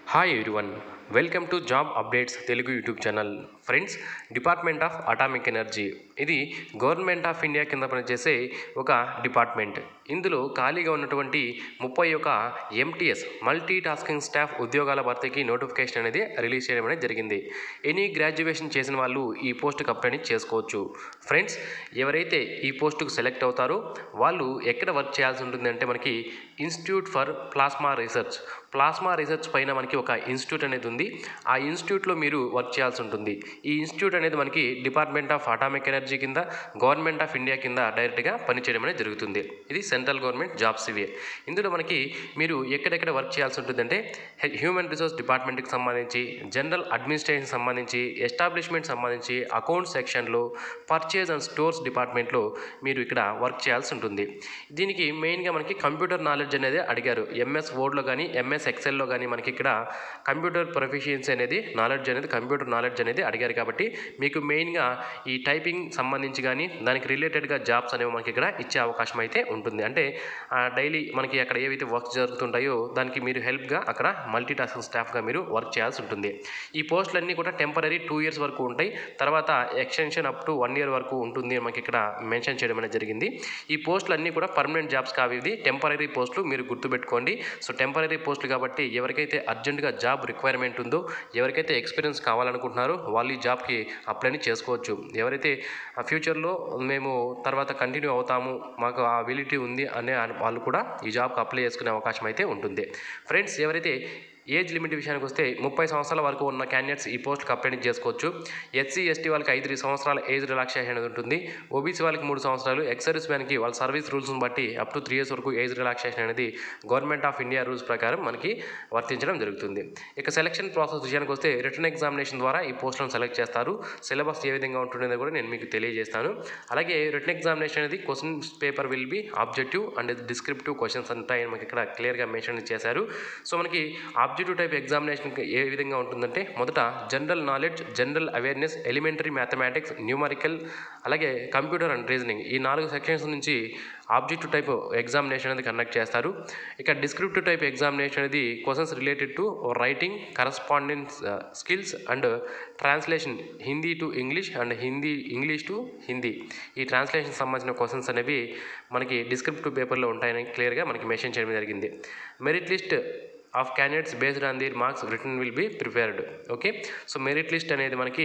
hi everyone welcome to job updates Telugu YouTube channel friends department of atomic energy ఇది government of India కింద పనిచేసే ఒక department ఇందులో ఖాళీగా ఉన్నటువంటి ముప్పై ఒక ఎంటీఎస్ మల్టీ టాస్కింగ్ స్టాఫ్ ఉద్యోగాల భర్తీకి నోటిఫికేషన్ అనేది రిలీజ్ చేయడం అనేది జరిగింది ఎనీ గ్రాడ్యుయేషన్ చేసిన వాళ్ళు ఈ పోస్టుకు అప్లై చేసుకోవచ్చు ఫ్రెండ్స్ ఎవరైతే ఈ పోస్టుకు సెలెక్ట్ అవుతారో వాళ్ళు ఎక్కడ వర్క్ చేయాల్సి ఉంటుంది అంటే మనకి institute for plasma research plasma research పైన మనకి ఒక ఇన్స్టిట్యూట్ అనేది ఉంది ఆ ఇన్స్టిట్యూట్లో మీరు వర్క్ చేయాల్సి ఉంటుంది ఈ ఇన్స్టిట్యూట్ అనేది మనకి డిపార్ట్మెంట్ ఆఫ్ అటామిక్ ఎనర్జీ కింద గవర్నమెంట్ ఆఫ్ ఇండియా కింద డైరెక్ట్గా పనిచేయడం అనేది జరుగుతుంది ఇది సెంట్రల్ గవర్నమెంట్ జాబ్స్ ఇవే ఇందులో మనకి మీరు ఎక్కడెక్కడ వర్క్ చేయాల్సి ఉంటుందంటే హ్యూమన్ రిసోర్స్ డిపార్ట్మెంట్కి సంబంధించి జనరల్ అడ్మినిస్ట్రేషన్ సంబంధించి ఎస్టాబ్లిష్మెంట్ సంబంధించి అకౌంట్ సెక్షన్లో పర్చేజ్ అండ్ స్టోర్స్ డిపార్ట్మెంట్లో మీరు ఇక్కడ వర్క్ చేయాల్సి ఉంటుంది దీనికి మెయిన్గా మనకి కంప్యూటర్ నాలెడ్జ్ అనేది అడిగారు ఎంఎస్ వర్డ్లో కానీ ఎంఎస్ ఎక్సెల్లో కానీ మనకి ఇక్కడ కంప్యూటర్ ప్రొఫిషియన్సీ అనేది నాలెడ్జ్ అనేది కంప్యూటర్ నాలెడ్జ్ అనేది అడిగారు కాబట్టి మీకు మెయిన్గా ఈ టైపింగ్ సంబంధించి కానీ దానికి రిలేటెడ్గా జాబ్స్ అనేవి మనకి ఇక్కడ ఇచ్చే అవకాశం అయితే ఉంటుంది అంటే డైలీ మనకి అక్కడ ఏవైతే వర్క్ జరుగుతుంటాయో దానికి మీరు హెల్ప్గా అక్కడ మల్టీ టాస్కింగ్ స్టాఫ్గా మీరు వర్క్ చేయాల్సి ఉంటుంది ఈ పోస్టులన్నీ కూడా టెంపరీ టూ ఇయర్స్ వరకు ఉంటాయి తర్వాత extension up to one year వరకు ఉంటుంది అని మనకి ఇక్కడ మెన్షన్ చేయడం అనేది జరిగింది ఈ పోస్టులు అన్నీ కూడా పర్మనెంట్ జాబ్స్ కావు ఇది టెంపరీ పోస్టులు మీరు గుర్తుపెట్టుకోండి సో టెంపరీ పోస్టులు కాబట్టి ఎవరికైతే అర్జెంటుగా జాబ్ రిక్వైర్మెంట్ ఉందో ఎవరికైతే ఎక్స్పీరియన్స్ కావాలనుకుంటున్నారో వాళ్ళు ఈ జాబ్కి అప్లై చేసుకోవచ్చు ఎవరైతే ఫ్యూచర్లో మేము తర్వాత కంటిన్యూ అవుతాము మాకు ఆ అబిలిటీ ఉంది అనే వాళ్ళు కూడా ఈ జాబ్కి అప్లై చేసుకునే అవకాశం అయితే ఉంటుంది ఫ్రెండ్స్ ఎవరైతే ఏజ్ లిమిట్ విషయానికి వస్తే ముప్పై సంవత్సరాల వరకు ఉన్న క్యాండిడేట్స్ ఈ పోస్ట్కి అప్లై చేసుకోవచ్చు ఎస్సీ ఎస్టీ వాళ్ళకి ఐదు సంవత్సరాల ఏజ్ రిలాక్సేషన్ అనేది ఉంటుంది ఓబీసీ వాళ్ళకి మూడు సంవత్సరాలు ఎక్స్ సర్వీస్ మ్యాన్కి వాళ్ళ సర్వీస్ రూల్స్ని బట్టి అప్ టు త్రీ ఇయర్స్ వరకు ఏజ్ రిలాక్సేషన్ అనేది గవర్నమెంట్ ఆఫ్ ఇండియా రూల్స్ ప్రకారం మనకి వర్తించడం జరుగుతుంది ఇక సెలక్షన్ ప్రాసెస్ విషయానికి వస్తే రిటర్న్ ఎగ్జామినేషన్ ద్వారా ఈ పోస్టులను సెలెక్ట్ చేస్తారు సిలబస్ ఏ విధంగా ఉంటుందో కూడా నేను మీకు తెలియజేస్తాను అలాగే రిటర్న్ ఎగ్జామినేషన్ అనేది question paper will be objective and descriptive questions ఉంటాయని మనకి ఇక్కడ క్లియర్గా మెన్షన్ చేశారు సో మనకి ఆబ్జెక్టివ్ టైప్ ఎగ్జామినేషన్ ఏ విధంగా ఉంటుందంటే మొదట general knowledge general awareness elementary mathematics numerical అలాగే కంప్యూటర్ అండ్ రీజనింగ్ ఈ నాలుగు సెక్షన్స్ నుంచి ఆబ్జెక్టివ్ టైప్ ఎగ్జామినేషన్ అనేది కండక్ట్ చేస్తారు ఇక డిస్క్రిప్టివ్ టైప్ ఎగ్జామినేషన్ అనేది questions related to writing correspondence skills and translation Hindi to English and Hindi English to Hindi ఈ translation సంబంధించిన క్వశ్చన్స్ అనేవి మనకి డిస్క్రిప్టివ్ పేపర్లో ఉంటాయని క్లియర్గా మనకి మెన్షన్ చేయడం జరిగింది merit list of candidates based on their marks written will be prepared okay so merit list అనేది మనకి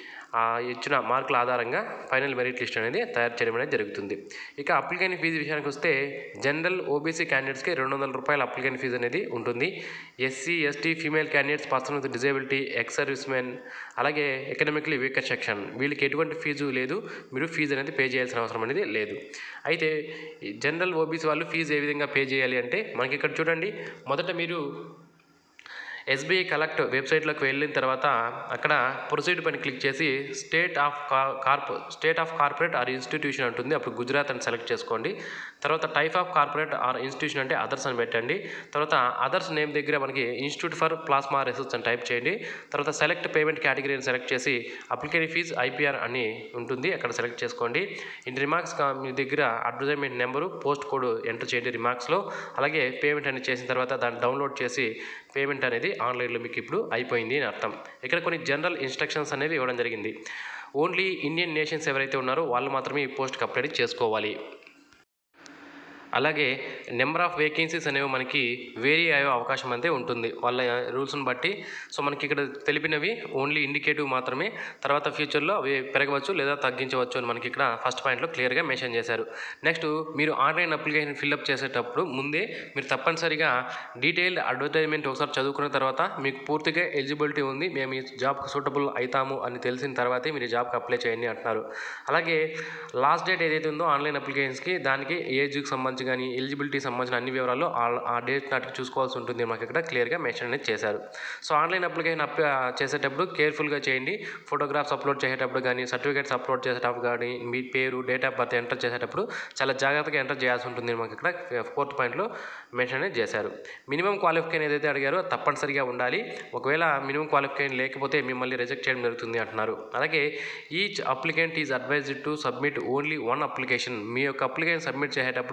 ఇచ్చిన మార్కుల ఆధారంగా ఫైనల్ మెరిట్ లిస్ట్ అనేది తయారు చేయడం అనేది జరుగుతుంది ఇక అప్లికేషన్ ఫీజు విషయానికి వస్తే జనరల్ ఓబీసీ క్యాండిడేట్స్కి రెండు వందల రూపాయల అప్లికేషన్ ఫీజు అనేది ఉంటుంది SC ST female candidates person with disability ex service men అలాగే ఎకనామిక్లీ వీకర్ సెక్షన్ వీళ్ళకి ఎటువంటి ఫీజు లేదు మీరు ఫీజు అనేది పే చేయాల్సిన అవసరం అనేది లేదు అయితే జనరల్ ఓబీసీ వాళ్ళు ఫీజు ఏ విధంగా పే చేయాలి అంటే మనకి ఇక్కడ చూడండి మొదట మీరు ఎస్బీఐ కలెక్ట్ వెబ్సైట్లోకి వెళ్ళిన తర్వాత అక్కడ ప్రొసీడ్ పని క్లిక్ చేసి state of corpo state of corporate or institution ఉంటుంది అప్పుడు గుజరాత్ అని సెలెక్ట్ చేసుకోండి తర్వాత type of corporate or institution అంటే అదర్స్ అని పెట్టండి తర్వాత అదర్స్ నేమ్ దగ్గర మనకి ఇన్స్టిట్యూట్ ఫర్ ప్లాస్మా రీసెర్చ్ అని టైప్ చేయండి తర్వాత సెలెక్ట్ పేమెంట్ కేటగిరీని సెలెక్ట్ చేసి అప్లికేషన్ ఫీజ్ ఐపీఆర్ అని ఉంటుంది అక్కడ సెలెక్ట్ చేసుకోండి ఇన్ రిమార్క్స్ మీ దగ్గర advertisement number post code enter చేయండి రిమార్క్స్లో అలాగే పేమెంట్ అనేది చేసిన తర్వాత దాన్ని డౌన్లోడ్ చేసి పేమెంట్ అనేది ఆన్లైన్లో మీకు ఇప్పుడు అయిపోయింది అని అర్థం ఇక్కడ కొన్ని జనరల్ ఇన్స్ట్రక్షన్స్ అనేవి ఇవ్వడం జరిగింది ఓన్లీ ఇండియన్ నేషన్స్ ఎవరైతే ఉన్నారో వాళ్ళు మాత్రమే ఈ పోస్ట్కి అప్లై చేసుకోవాలి అలాగే నెంబర్ ఆఫ్ వేకెన్సీస్ అనేవి మనకి వేరీ అయ్యే అవకాశం అయితే ఉంటుంది వాళ్ళ రూల్స్ని బట్టి సో మనకి ఇక్కడ తెలిపినవి ఓన్లీ ఇండికేటివ్ మాత్రమే తర్వాత ఫ్యూచర్లో అవి పెరగవచ్చు లేదా తగ్గించవచ్చు అని మనకి ఇక్కడ ఫస్ట్ పాయింట్లో క్లియర్గా మెన్షన్ చేశారు నెక్స్ట్ మీరు ఆన్లైన్ అప్లికేషన్ ఫిల్అప్ చేసేటప్పుడు ముందే మీరు తప్పనిసరిగా డీటెయిల్డ్ అడ్వర్టైజ్మెంట్ ఒకసారి చదువుకున్న తర్వాత మీకు పూర్తిగా ఎలిజిబిలిటీ ఉంది మేము ఈ జాబ్కి సూటబుల్ అవుతాము అని తెలిసిన తర్వాతే మీరు ఈ జాబ్కి అప్లై చేయండి అంటున్నారు అలాగే లాస్ట్ డేట్ ఏదైతే ఉందో ఆన్లైన్ అప్లికేషన్స్కి దానికి ఏజ్కి సంబంధించి కానీ ఎలిజిబిలిటీ సంబంధించిన అన్ని వివరాలు ఆ డేట్ నాటికి చూసుకోవాల్సి ఉంటుంది మాకు ఇక్కడ క్లియర్గా మెన్షన్ అనేది చేశారు సో ఆన్లైన్ అప్లికేషన్ అప్ చేసేటప్పుడు కేర్ఫుల్గా చేయండి ఫోటోగ్రాఫ్స్ అప్లోడ్ చేసేటప్పుడు కానీ సర్టిఫికేట్స్ అప్లోడ్ చేసేటప్పుడు కానీ మీ పేరు డేట్ ఆఫ్ బర్త్ ఎంటర్ చేసేటప్పుడు చాలా జాగ్రత్తగా ఎంటర్ చేయాల్సి ఉంటుంది మాకు ఇక్కడ ఫోర్త్ పాయింట్లో మెన్షన్ అనేది చేశారు మినిమం క్వాలిఫికేషన్ ఏదైతే అడిగారో తప్పనిసరిగా ఉండాలి ఒకవేళ మినిమం క్వాలిఫికేషన్ లేకపోతే మిమ్మల్ని రిజెక్ట్ చేయడం జరుగుతుంది అంటున్నారు అలాగే each applicant is advised to submit only one application మీ యొక్క అప్లికేషన్ సబ్మిట్ చేసేటప్పుడు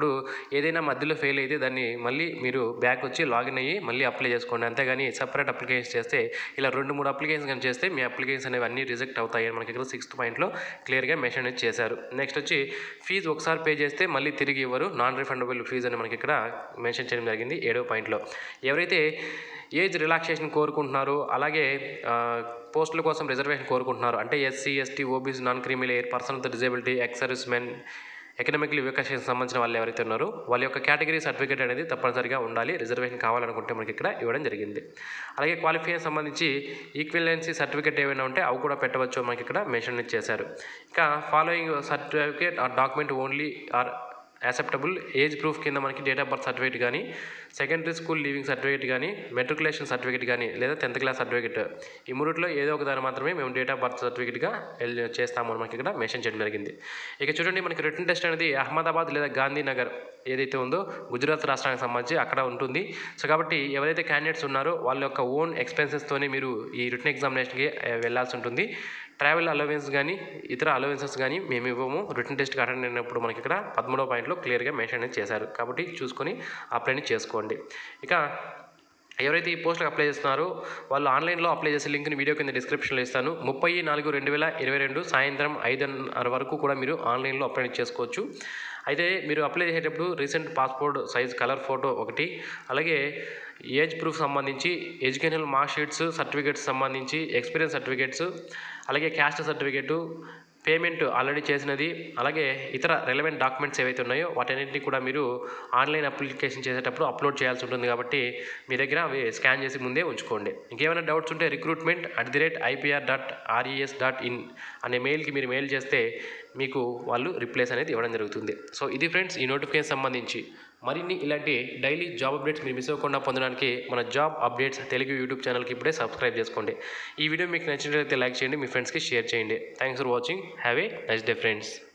ఏదైనా మధ్యలో ఫెయిల్ అయితే దాన్ని మళ్ళీ మీరు బ్యాక్ వచ్చి లాగిన్ అయ్యి మళ్ళీ అప్లై చేసుకోండి అంతేగాని సపరేట్ అప్లికేషన్ చేస్తే ఇలా రెండు మూడు అప్లికేషన్ కానీ చేస్తే మీ అప్లికేషన్ అనేవి అన్నీ రిజెక్ట్ అవుతాయి అని మనకి ఇక్కడ సిక్స్త్ పాయింట్లో క్లియర్గా మెన్షన్ అనేది చేశారు నెక్స్ట్ వచ్చి ఫీజు ఒకసారి పే చేస్తే మళ్ళీ తిరిగి ఇవ్వరు నాన్ రిఫండబుల్ ఫీజు అని మనకి ఇక్కడ మెన్షన్ చేయడం జరిగింది ఏడో పాయింట్లో ఎవరైతే ఏజ్ రిలాక్సేషన్ కోరుకుంటున్నారో అలాగే ఆ, పోస్టుల కోసం రిజర్వేషన్ కోరుకుంటున్నారు అంటే SC ST OBC non creamy layer person with disability ex service men economically weaker section సంబంధించిన వాళ్ళు ఎవరైతే ఉన్నారో వాళ్ళ యొక్క కేటగిరీ సర్టిఫికేట్ అనేది తప్పనిసరిగా ఉండాలి రిజర్వేషన్ కావాలనుకుంటే మనకి ఇక్కడ ఇవ్వడం జరిగింది అలాగే క్వాలిఫికేషన్ సంబంధించి ఈక్విలెన్సీ సర్టిఫికేట్ ఏమైనా ఉంటే అవి కూడా పెట్టవచ్చు మనకి ఇక్కడ మెన్షన్ చేశారు ఇక following certificate or document only are acceptable age proof కింద మనకి డేట్ ఆఫ్ బర్త్ సర్టిఫికేట్ కానీ సెకండరీ స్కూల్ లీవింగ్ సర్టిఫికేట్ కానీ మెట్రికులేషన్ సర్టిఫికేట్ కానీ లేదా టెన్త్ క్లాస్ సర్టిఫికేట్ ఈ మూడిట్లో ఏదో ఒక దాని మాత్రమే మేము డేట్ ఆఫ్ బర్త్ సర్టిఫికేట్గా ఎల్- చేస్తాము మనకి ఇక్కడ మెన్షన్ చేయడం జరిగింది ఇక చూడండి మనకి రిటర్న్ టెస్ట్ అనేది అహ్మదాబాద్ లేదా గాంధీనగర్ ఏదైతే ఉందో గుజరాత్ రాష్ట్రానికి సంబంధించి అక్కడ ఉంటుంది సో కాబట్టి ఎవరైతే క్యాండిడేట్స్ ఉన్నారో వాళ్ళ యొక్క ఓన్ ఎక్స్పెన్సెస్తోనే మీరు ఈ రిటర్న్ ఎగ్జామినేషన్కి ఆ, వెళ్ళాల్సి ఉంటుంది ట్రావెల్ అలవెన్స్ కానీ ఇతర అలవెన్సెస్ కానీ మేము ఇవ్వము రిటర్న్ టెస్ట్కి అటెండ్ అయినప్పుడు మనకి ఇక్కడ పదమూడవ పాయింట్లో క్లియర్గా మెన్షన్ అనేది చేశారు కాబట్టి చూసుకొని అప్లై చేసుకోండి ఇక ఎవరైతే ఈ పోస్ట్కి అప్లై చేస్తున్నారో వాళ్ళు ఆన్లైన్లో అప్లై చేసే లింక్ని వీడియో కింద డిస్క్రిప్షన్లో ఇస్తాను ముప్పై నాలుగు రెండు వేల ఇరవై రెండు సాయంత్రం ఐదున్నర వరకు కూడా మీరు ఆన్లైన్లో అప్లై చేసుకోవచ్చు అయితే మీరు అప్లై చేసేటప్పుడు recent passport size colour photo ఒకటి అలాగే ఏజ్ ప్రూఫ్ సంబంధించి ఎడ్యుకేషనల్ మార్క్ షీట్స్ సర్టిఫికేట్స్ సంబంధించి ఎక్స్పీరియన్స్ సర్టిఫికేట్స్ అలాగే క్యాస్ట్ సర్టిఫికేటు పేమెంట్ ఆల్రెడీ చేసినది అలాగే ఇతర రెలవెంట్ డాక్యుమెంట్స్ ఏవైతే ఉన్నాయో వాటన్నింటినీ కూడా మీరు ఆన్లైన్ అప్లికేషన్ చేసేటప్పుడు అప్లోడ్ చేయాల్సి ఉంటుంది కాబట్టి మీ దగ్గర అవి స్కాన్ చేసి ముందే ఉంచుకోండి ఇంకేమైనా డౌట్స్ ఉంటే recruitment at the rate IPR dot RES dot in అనే మెయిల్కి మీరు మెయిల్ చేస్తే మీకు వాళ్ళు రిప్లేస్ అనేది ఇవ్వడం జరుగుతుంది సో ఇది ఫ్రెండ్స్ ఈ నోటిఫికేషన్ సంబంధించి మరిన్ని ఇలాంటి డైలీ జాబ్ అప్డేట్స్ మీరు మిస్ అవ్వకుండా పొందడానికి మన జాబ్ అప్డేట్స్ తెలుగు యూట్యూబ్ ఛానల్కి ఇప్పుడే సబ్స్క్రైబ్ చేసుకోండి ఈ వీడియో మీకు నచ్చినట్లయితే లైక్ చేయండి మీ ఫ్రెండ్స్కి షేర్ చేయండి thanks for watching have a nice day friends